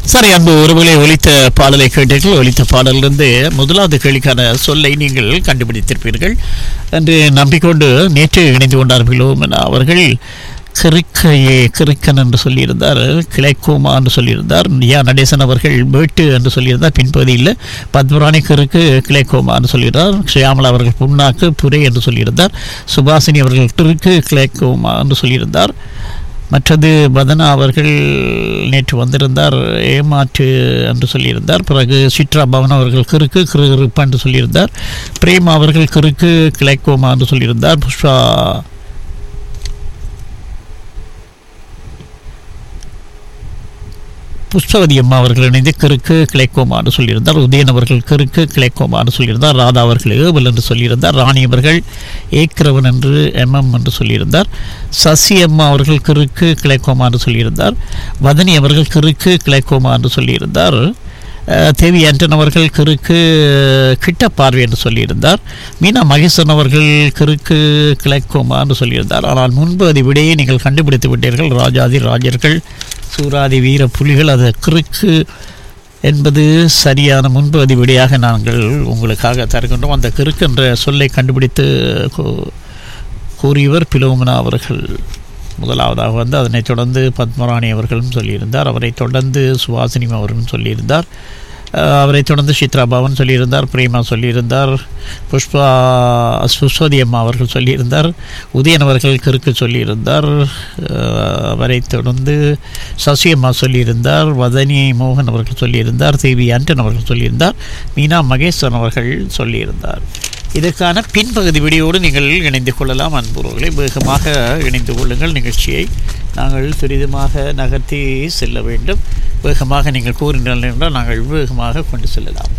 சரி அன்பு ஒருவேளை ஒலித்த பாடலை கேட்டீர்கள் ஒலித்த பாடலிருந்து முதலாவது கேள்விக்கான சொல்லை நீங்கள் கண்டுபிடித்திருப்பீர்கள் என்று நம்பிக்கொண்டு நேற்று இணைந்து கொண்டார்களோம் என அவர்கள் கிறுக்கையே கிறுக்கன் என்று சொல்லியிருந்தார் கிளைக்கோமா என்று சொல்லியிருந்தார் யா நடேசன் அவர்கள் வேட்டு என்று சொல்லியிருந்தார் பின்பகுதியில் பத்மராணி கிறுக்கு கிளைக்கோமா என்று சொல்லியிருந்தார் ஷியாமலா அவர்கள் புண்ணாக்கு புரை என்று சொல்லியிருந்தார் சுபாசினி அவர்கள் கிறுக்கு கிளைக்கோமா என்று சொல்லியிருந்தார் மற்றது பதனா அவர்கள் நேற்று வந்திருந்தார் ஏமாற்று என்று சொல்லியிருந்தார் பிறகு சித்ரா பவன் அவர்கள் கிறுக்கு கிருப்பா என்று சொல்லியிருந்தார் பிரேமா அவர்கள் கிறுக்கு கிளைக்கோமா என்று சொல்லியிருந்தார் புஷ்பா புஷ்பவதி அம்மா அவர்கள் இணைந்து கிறுக்கு கிளைக்கோமான்னு சொல்லியிருந்தார் உதயன் அவர்கள் கிறுக்கு கிளைக்கோமான்னு சொல்லியிருந்தார் ராதா அவர்கள் ஏவல் என்று சொல்லியிருந்தார் ராணி அவர்கள் ஏக்கிரவன் என்று எம்எம் என்று சொல்லியிருந்தார் சசி அம்மா அவர்கள் கிறுக்கு கிளைக்கோமா என்று சொல்லியிருந்தார் வதனி அவர்கள் கிறுக்கு கிளைக்கோமா என்று சொல்லியிருந்தார் அஹ், தேவி ஆண்டன் அவர்கள் கிறுக்கு கிட்ட பார்வை என்று சொல்லியிருந்தார் மீனா மகேசன் அவர்கள் கிறுக்கு கிளைக்கோமா என்று சொல்லியிருந்தார் ஆனால் முன்பு அது விடையை நீங்கள் கண்டுபிடித்து விட்டீர்கள் ராஜாதி ராஜர்கள் சூராதி வீர புலிகள் அது கிறுக்கு என்பது சரியான முன்பு அது விடையாக நாங்கள் உங்களுக்காக தருகின்றோம் அந்த கிறுக்கு என்ற சொல்லை கண்டுபிடித்து கூ- கூறியவர் பிலோமனா அவர்கள் முதலாவதாக வந்து அதனைத் தொடர்ந்து பத்மராணி அவர்களும் சொல்லியிருந்தார் அவரைத் தொடர்ந்து சுவாசினி அவர்களும் சொல்லியிருந்தார் அஹ், அவரைத் தொடர்ந்து சித்ரா பவன் சொல்லியிருந்தார் பிரேமா சொல்லியிருந்தார் புஷ்பா சுஸ்வதி அம்மா அவர்கள் சொல்லியிருந்தார் உதயன் அவர்கள் கிறுக்கு சொல்லியிருந்தார் அஹ், அவரைத் தொடர்ந்து சசி அம்மா சொல்லியிருந்தார் வதனி மோகன் அவர்கள் சொல்லியிருந்தார் தேவி ஆண்டன் அவர்கள் சொல்லியிருந்தார் மீனா மகேஸ்வரன் அவர்கள் சொல்லியிருந்தார் இதற்கான பின்பகுதி வீடியோடு நீங்கள் இணைந்து கொள்ளலாம் அன்புறவர்களை வேகமாக இணைந்து கொள்ளுங்கள் நிகழ்ச்சியை நாங்கள் துரிதமாக நகர்த்தி செல்ல வேண்டும் வேகமாக நீங்கள் கூறினால் என்றால் நாங்கள் வேகமாக கொண்டு செல்லலாம்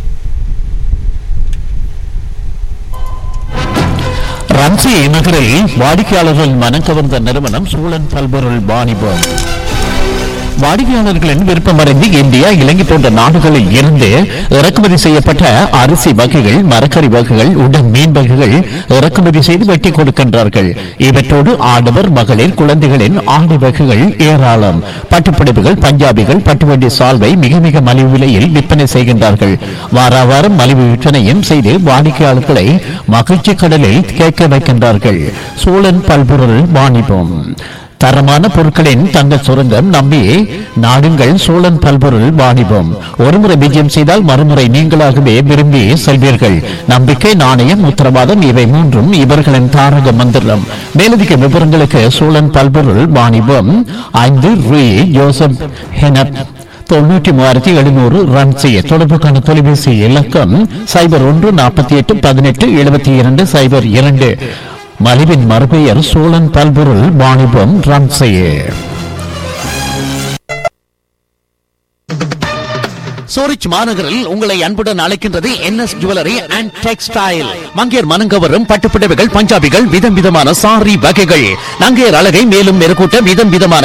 ரன்சி நகரில் வாடிக்கையாளர்கள் மனம் கவர்ந்த நிறுவனம் சூழன் பல்பொருள் வாணிபம் வாடிக்கையாளர்களின் விருப்பமறிந்து இந்தியா இலங்கை போன்ற நாடுகளில் இருந்து இறக்குமதி செய்யப்பட்ட அரிசி வகைகள் மரக்கறி வகைகள் உடன் மீன் வகைகள் இறக்குமதி செய்து வெட்டி கொடுக்கின்றார்கள் இவற்றோடு ஆடவர் மகளிர் குழந்தைகளின் ஆடை வகைகள் ஏராளம் பட்டுப்புடவைகள் பஞ்சாபிகள் பட்டுவண்டி சால்வை மிக மிக மலிவு விலையில் விற்பனை செய்கின்றார்கள் வார வாரம் மலிவு விற்பனையும் செய்து வாடிக்கையாளர்களை மகிழ்ச்சி கடலில் கேட்க வைக்கின்றார்கள் சோழன் பல்பொருள் வாணிபம் தரமான பொருட்களின் தங்க சுரங்கம் நம்பி நாடுங்கள் சோழன் பல்பொருள் வாணிபம் ஒருமுறை விஜயம் செய்தால் மறுமுறை நீங்களாகவே விரும்பி செல்வீர்கள் நம்பிக்கை நாணயம் உத்தரவாதம் இவை மூன்றும் இவர்களின் தாரக மந்திரம் மேலதிக விவரங்களுக்கு சோழன் பல்பொருள் வாணிபம் ஐந்து ரூ ஜோசப் ஹெனப் தொண்ணூற்றி மூவாயிரத்தி எழுநூறு ரன் செய்ய தொடர்புக்கான தொலைபேசி இலக்கம் சைபர் ஒன்று நாற்பத்தி எட்டு பதினெட்டு எழுபத்தி இரண்டு சைபர் இரண்டு மலிவின் மறுபெயர் சோழன் பல்பொருள் வாணிபம் ரன் செய்ய சூரிச் மாநகரில் உங்களை அன்புடன் அழைக்கின்றது என்எஸ் ஜுவல்லரி அண்ட் டெக்ஸ்டைல் மங்கையர் மனங்கவரும் பட்டுப்புடவைகள் பஞ்சாபிகள் விதம் விதமான சாரி வகைகள் நங்கையர் அழகை மேலும் மெருகூட்ட விதம் விதமான